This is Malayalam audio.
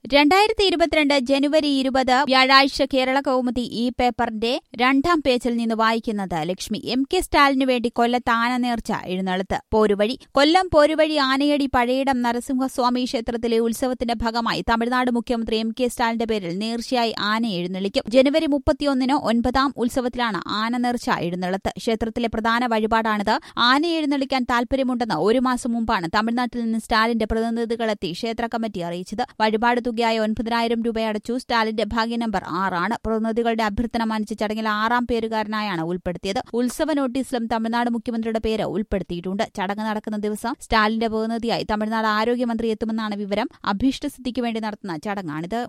രണ്ടായിരത്തി ഇരുപത്തിരണ്ട് ജനുവരി ഇരുപത് വ്യാഴാഴ്ച കേരള കൗമുദി ഈ പേപ്പറിന്റെ രണ്ടാം പേജിൽ നിന്ന് വായിക്കുന്നത് ലക്ഷ്മി എം കെ സ്റ്റാലിനു വേണ്ടി കൊല്ലത്ത് ആന നേർച്ച എഴുന്നള്ളത്ത് പോരുവഴി കൊല്ലം പോരുവഴി ആനയടി പഴയിടം നരസിംഹസ്വാമി ക്ഷേത്രത്തിലെ ഉത്സവത്തിന്റെ ഭാഗമായി തമിഴ്നാട് മുഖ്യമന്ത്രി എം കെ സ്റ്റാലിന്റെ പേരിൽ നേർച്ചയായി ആന എഴുന്നള്ളിക്കും ജനുവരി മുപ്പത്തിയൊന്നിന് ഒൻപതാം ഉത്സവത്തിലാണ് ആന നേർച്ച എഴുന്നള്ളത്ത് ക്ഷേത്രത്തിലെ പ്രധാന വഴിപാടാണിത് ആന എഴുന്നള്ളിക്കാൻ താൽപര്യമുണ്ടെന്ന് ഒരു മാസം മുമ്പാണ് തമിഴ്നാട്ടിൽ നിന്ന് സ്റ്റാലിന്റെ പ്രതിനിധികളെത്തി ക്ഷേത്ര കമ്മിറ്റി അറിയിച്ചത് വഴിപാട് തുകയായ ഒൻപതിനായിരം രൂപ അടച്ചു സ്റ്റാലിന്റെ ഭാഗ്യ നമ്പർ ആറാണ് പ്രതിനിധികളുടെ അഭ്യർത്ഥന മാനിച്ച് ചടങ്ങിൽ ആറാം പേരുകാരനായാണ് ഉൾപ്പെടുത്തിയത് ഉത്സവ നോട്ടീസിലും തമിഴ്നാട് മുഖ്യമന്ത്രിയുടെ പേര് ഉൾപ്പെടുത്തിയിട്ടുണ്ട് ചടങ്ങ് നടക്കുന്ന ദിവസം സ്റ്റാലിന്റെ പ്രതിനിധിയായി തമിഴ്നാട് ആരോഗ്യമന്ത്രി എത്തുമെന്നാണ് വിവരം അഭീഷ്ടസിദ്ധിക്ക് വേണ്ടി നടത്തുന്ന ചടങ്ങാണിത്